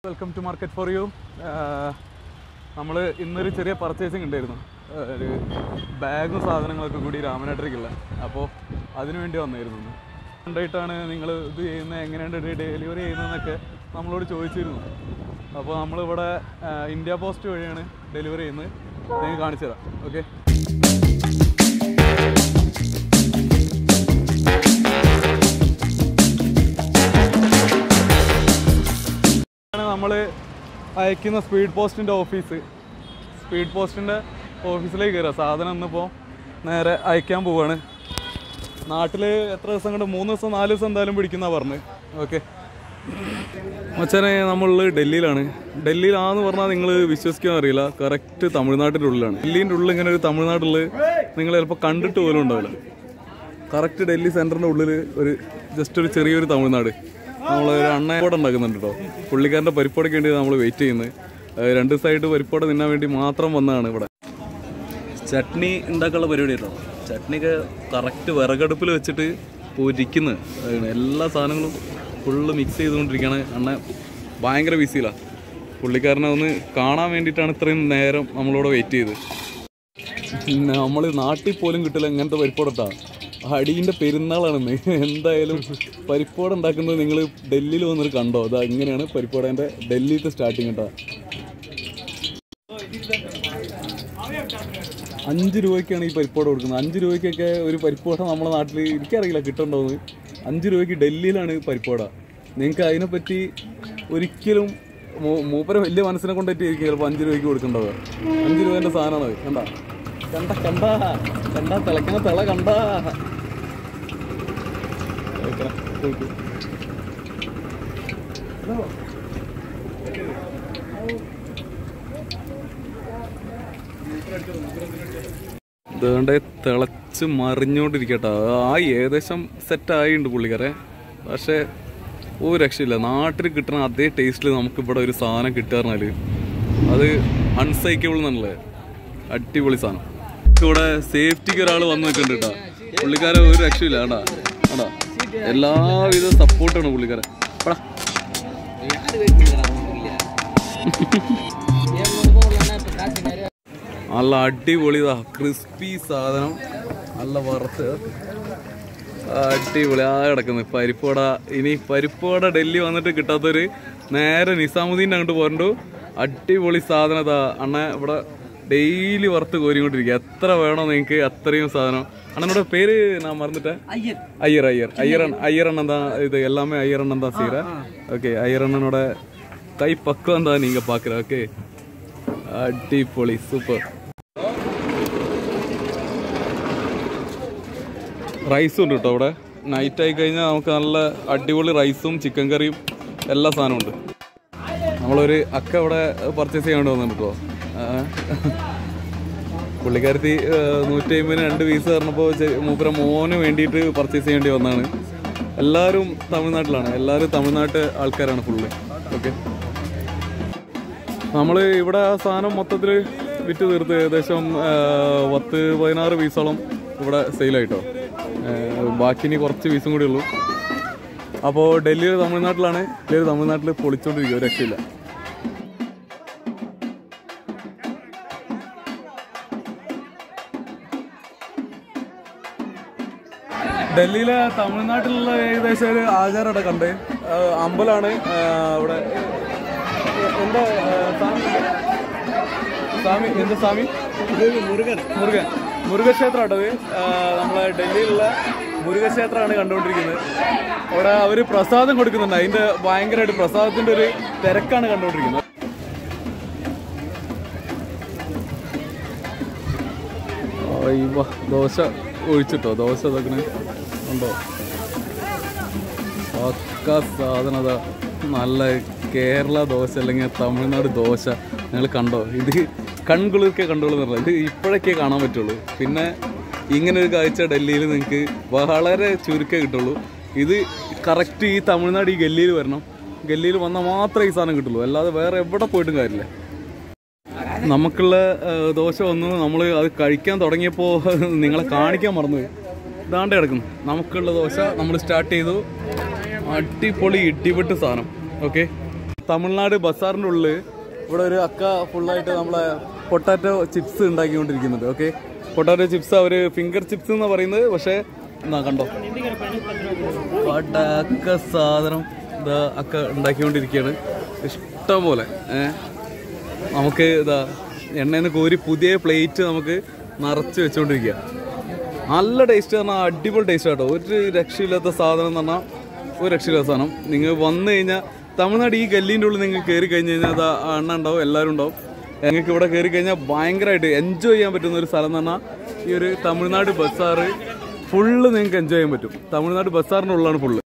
Welcome to market for you നമ്മൾ ഇന്നൊരു ചെറിയ പർച്ചേസിങ് ഉണ്ടായിരുന്നു ആ, ഒരു ബാഗും സാധനങ്ങളൊക്കെ കൂടി രാമനാട്ടിലേക്കുള്ള അപ്പോൾ അതിനു വേണ്ടി വന്നായിരുന്നു ഇന്ന്. ഉണ്ടായിട്ടാണ് നിങ്ങൾ ഇത് ചെയ്യുന്നത് എങ്ങനെയുണ്ട് ഡെലിവറി ചെയ്യുന്നതെന്നൊക്കെ നമ്മളോട് ചോദിച്ചിരുന്നു അപ്പോൾ നമ്മളിവിടെ ആ, ഇന്ത്യ പോസ്റ്റ് വഴിയാണ് ഡെലിവറി ചെയ്യുന്നത് നിങ്ങൾക്ക് കാണിച്ചു തരാം ഓക്കെ ആണ് നമ്മൾ അയക്കുന്ന സ്പീഡ് പോസ്റ്റിൻ്റെ ഓഫീസ് സ്പീഡ് പോസ്റ്റിൻ്റെ ഓഫീസിലേക്ക് കയറുക സാധനം ഇന്നിപ്പോൾ നേരെ അയക്കാൻ പോവാണ് നാട്ടിൽ എത്ര ദിവസം കൊണ്ട് മൂന്ന് ദിവസം നാല് ദിവസം എന്തായാലും പിടിക്കുന്ന പറഞ്ഞ് ഓക്കെ മച്ചാനെ നമ്മളുള്ളത് ഡൽഹിയിലാണ് ഡൽഹിയിലാന്ന് പറഞ്ഞാൽ നിങ്ങൾ വിശ്വസിക്കാൻ അറിയില്ല കറക്റ്റ് തമിഴ്നാട്ടിൻ്റെ ഉള്ളിലാണ് ഡൽഹിൻ്റെ ഉള്ളിൽ ഇങ്ങനെ ഒരു തമിഴ്നാട്ടിൽ നിങ്ങൾ ചിലപ്പോൾ കണ്ടിട്ട് പോലും ഉണ്ടാവില്ല കറക്റ്റ് ഡൽഹി സെൻറ്ററിൻ്റെ ഉള്ളിൽ ഒരു ജസ്റ്റ് ഒരു ചെറിയൊരു തമിഴ്നാട് നമ്മൾ ഒരു അണ്ണയോടെ ഉണ്ടാക്കുന്നുണ്ട് കേട്ടോ പുള്ളിക്കാരൻ്റെ പരിപ്പോടയ്ക്ക് വേണ്ടി നമ്മൾ വെയിറ്റ് ചെയ്യുന്നത് ഏഹ് രണ്ട് ദിവസമായിട്ട് പരിപ്പോട തിന്നാൻ വേണ്ടി മാത്രം വന്നതാണ് ഇവിടെ ചട്നി ഉണ്ടാക്കാനുള്ള പരിപാടി കേട്ടോ ചട്നിയൊക്കെ കറക്റ്റ് വിറകടുപ്പിൽ വെച്ചിട്ട് പൊരിക്കുന്നത് അതാണ് എല്ലാ സാധനങ്ങളും ഫുള്ള് മിക്സ് ചെയ്തുകൊണ്ടിരിക്കുകയാണ് അണ്ണ ഭയങ്കര ബിസിയിലാണ് പുള്ളിക്കാരനെ ഒന്ന് കാണാൻ വേണ്ടിയിട്ടാണ് ഇത്രയും നേരം നമ്മളോട് വെയിറ്റ് ചെയ്ത് പിന്നെ നമ്മൾ നാട്ടിൽ പോലും കിട്ടില്ല ഇങ്ങനത്തെ പരിപ്പോടട്ടാ അടീൻ്റെ പെരുന്നാളാണെന്ന് എന്തായാലും പരിപ്പോട ഉണ്ടാക്കുന്നത് നിങ്ങൾ ഡൽഹിയിൽ വന്നിട്ട് കണ്ടോ അത് അങ്ങനെയാണ് പരിപ്പോടേൻ്റെ ഡൽഹിയിലത്തെ സ്റ്റാർട്ടിങ് കേട്ടോ അഞ്ച് രൂപയ്ക്കാണ് ഈ പരിപ്പോട കൊടുക്കുന്നത് അഞ്ച് രൂപയ്ക്കൊക്കെ ഒരു പരിപ്പോട നമ്മുടെ നാട്ടിൽ എനിക്കറിയില്ല കിട്ടണ്ടോന്ന് അഞ്ച് രൂപയ്ക്ക് ഡൽഹിയിലാണ് ഈ പരിപ്പോട നിങ്ങൾക്ക് അതിനെപ്പറ്റി ഒരിക്കലും മൂ- മൂപ്പരെ വലിയ മനസ്സിനെ കൊണ്ടിട്ടായിരിക്കും ചിലപ്പോൾ അഞ്ച് രൂപയ്ക്ക് കൊടുക്കേണ്ടത് അഞ്ച് രൂപേൻ്റെ സാധനമാണ് കണ്ട കണ്ട കണ്ട കണ്ട തിളക്കണ തിള കണ്ട തിളക്കണ, തിളക്ക്. ഇതുകൊണ്ട് തിളച്ച് മറിഞ്ഞോണ്ടിരിക്കട്ടെ ആ ഏകദേശം സെറ്റ് ആയിട്ടുണ്ട് പുള്ളിക്കാരെ പക്ഷേ ഒരു രക്ഷയില്ല നാട്ടിൽ കിട്ടുന്ന അതേ ടേസ്റ്റിൽ നമുക്ക് ഇവിടെ ഒരു സാധനം കിട്ടുകയെന്നാൽ അത് അൺസൈക്കബിൾ എന്നുള്ളത് അടിപൊളി സാധനം ഇവിടെ സേഫ്റ്റിക്ക് ഒരാൾ വന്ന് നിൽക്കുന്നുണ്ട് കേട്ടോ പുള്ളിക്കാരെ ഒരു രക്ഷയില്ല കേട്ടാ കേട്ടാ എല്ലാവിധ സപ്പോർട്ടാണ് പുള്ളിക്കാരൻ എടാ നല്ല അടിപൊളിതാ ക്രിസ്പി സാധനം നല്ല വറുത്ത് അടിപൊളി ആ കിടക്കുന്നത് പരിപ്പോട ഇനി പരിപ്പോട ഡൽഹി വന്നിട്ട് കിട്ടാത്തൊരു നേരെ നിസാമുദ്ദീൻ്റെ അങ്ങോട്ട് പോരണ്ടു അടിപൊളി സാധനം ഇതാ അണ്ണ ഇവിടെ ഡെയിലി വറുത്ത് കോരിക്കൊണ്ടിരിക്കുക എത്ര വേണോ നിങ്ങൾക്ക് അത്രയും സാധനം അണ്ണനോட പേര് ഞാൻ മറന്നിട്ടേ ஐயர் ஐயர் ஐயரன் ஐயரண்ணன் தான் இது எல்லாமே ஐயரண்ணன் தான் செய்கிற ஓகே ஐயரண்ணனோட கை பக்குவம் தான் நீங்கள் பார்க்குற ஓகே அடிப்பொலி சூப்பர் റൈസും ഉണ്ട് കേട്ടോ അവിടെ നൈറ്റ് ആയി കഴിഞ്ഞാൽ നമുക്ക് നല്ല അടിപൊളി റൈസും ചിക്കൻ കറിയും എല്ലാ സാധനവും ഉണ്ട് നമ്മളൊരു അക്ക ഇവിടെ പർച്ചേസ് ചെയ്യാൻ വേണ്ടി വന്നിട്ടുണ്ട് കേട്ടോ ആ. പുള്ളിക്കാരത്തി നൂറ്റി അമ്പതിന് രണ്ട് പീസ് പറഞ്ഞപ്പോൾ മൂപ്പര മോന് വേണ്ടിയിട്ട് പർച്ചേസ് ചെയ്യേണ്ടി വന്നതാണ് എല്ലാവരും തമിഴ്നാട്ടിലാണ് എല്ലാവരും തമിഴ്നാട്ട് ആൾക്കാരാണ് ഫുള്ള് ഓക്കെ നമ്മൾ ഇവിടെ ആ സാധനം മൊത്തത്തിൽ വിറ്റ് തീർത്ത് ഏകദേശം ആ, പത്ത് പതിനാറ് പീസോളം ഇവിടെ സെയിലായിട്ടോ ബാക്കി ഇനി കുറച്ച് പീസും കൂടി ഉള്ളൂ അപ്പോൾ ഡൽഹിയിൽ തമിഴ്നാട്ടിലാണ് ഡൽഹിയിൽ തമിഴ്നാട്ടിൽ പൊളിച്ചോണ്ടിരിക്കുക ഒരു രക്ഷയില്ല ഡൽഹിയിലെ തമിഴ്നാട്ടിലുള്ള ഏകദേശം ഒരു ആചാരം ഇവിടെ കണ്ട് ആ, അമ്പലമാണ് ആ, ഇവിടെ എന്താ ആ, സ്വാമി സ്വാമി എന്താ സ്വാമി മുരുകൻ മുരുകൻ മുരുകക്ഷേത്രം കേട്ടത് നമ്മളെ ഡൽഹിയിലുള്ള മുരുകക്ഷേത്രമാണ് കണ്ടുകൊണ്ടിരിക്കുന്നത് അവിടെ അവർ പ്രസാദം കൊടുക്കുന്നുണ്ട് അതിന്റെ ഭയങ്കരമായിട്ട് പ്രസാദത്തിന്റെ ഒരു തിരക്കാണ് കണ്ടുകൊണ്ടിരിക്കുന്നത് അയ്യോ ദോശ ഒഴിച്ചിട്ടോ ദോശ ഇതൊക്കെ ഉണ്ടോ പക്ക സാധനം അതാ നല്ല കേരള ദോശ അല്ലെങ്കിൽ തമിഴ്നാട് ദോശ നിങ്ങൾ കണ്ടോ ഇത് കൺകുളിർക്കെ കണ്ടോളൂ എന്ന് പറഞ്ഞത് ഇത് ഇപ്പോഴൊക്കെ കാണാൻ പറ്റുള്ളൂ പിന്നെ ഇങ്ങനെ ഒരു കാഴ്ച ഡൽഹിയിൽ നിങ്ങൾക്ക് വളരെ ചുരുക്കേ കിട്ടുള്ളൂ ഇത് കറക്റ്റ് ഈ തമിഴ്നാട് ഈ ഗല്ലിയിൽ വരണം ഗല്ലിയിൽ വന്നാൽ മാത്രമേ ഈ സാധനം കിട്ടുള്ളൂ അല്ലാതെ വേറെ എവിടെ പോയിട്ടും കാര്യമില്ല നമുക്കുള്ള ആ, ദോശ വന്നു നമ്മൾ അത് കഴിക്കാൻ തുടങ്ങിയപ്പോൾ നിങ്ങളെ കാണിക്കാൻ മറന്നുപോയി ഇതാണ്ട് കിടക്കുന്നു നമുക്കുള്ള ദോശ നമ്മൾ സ്റ്റാർട്ട് ചെയ്തു അടിപൊളി ഇടിപെട്ട് സാധനം ഓക്കെ തമിഴ്നാട് ബസാറിൻ്റെ ഉള്ളിൽ ഇവിടെ ഒരു അക്ക ഫുള്ളായിട്ട് നമ്മളെ പൊട്ടാറ്റോ ചിപ്സ് ഉണ്ടാക്കിക്കൊണ്ടിരിക്കുന്നുണ്ട് ഓക്കെ പൊട്ടാറ്റോ ചിപ്സ് അവർ ഫിംഗർ ചിപ്സ് എന്ന് പറയുന്നത് പക്ഷേ എന്നാ കണ്ടോ പടക്ക സാധനം ഇതാ അക്ക ഉണ്ടാക്കിക്കൊണ്ടിരിക്കുകയാണ് ഇഷ്ടം പോലെ ഏഹ് നമുക്ക് ഇതാ എണ്ണയിൽ നിന്ന് കോരി പുതിയ പ്ലേറ്റ് നമുക്ക് നിറച്ച് വെച്ചുകൊണ്ടിരിക്കുക നല്ല ടേസ്റ്റ് പറഞ്ഞാൽ അടിപൊളി ടേസ്റ്റ് കേട്ടോ ഒരു രക്ഷയില്ലാത്ത സാധനം എന്ന് പറഞ്ഞാൽ ഒരു രക്ഷയില്ലാത്ത സാധനം നിങ്ങൾ വന്നു കഴിഞ്ഞാൽ തമിഴ്നാട് ഈ ഗല്ലീൻ്റെ ഉള്ളിൽ നിങ്ങൾ കയറി കഴിഞ്ഞ് കഴിഞ്ഞാൽ അത് ആ എണ്ണ ഉണ്ടാവും എല്ലാവരും ഉണ്ടാവും നിങ്ങൾക്ക് ഇവിടെ കയറി കഴിഞ്ഞാൽ ഭയങ്കരമായിട്ട് എൻജോയ് ചെയ്യാൻ പറ്റുന്ന ഒരു സ്ഥലം എന്ന് പറഞ്ഞാൽ ഈ ഒരു തമിഴ്നാട് ബസ്സാറ് ഫുള്ള് നിങ്ങൾക്ക് എൻജോയ് ചെയ്യാൻ പറ്റും തമിഴ്നാട് ബസ്സാറിൻ്റെ ഉള്ളിലാണ് ഫുള്ള്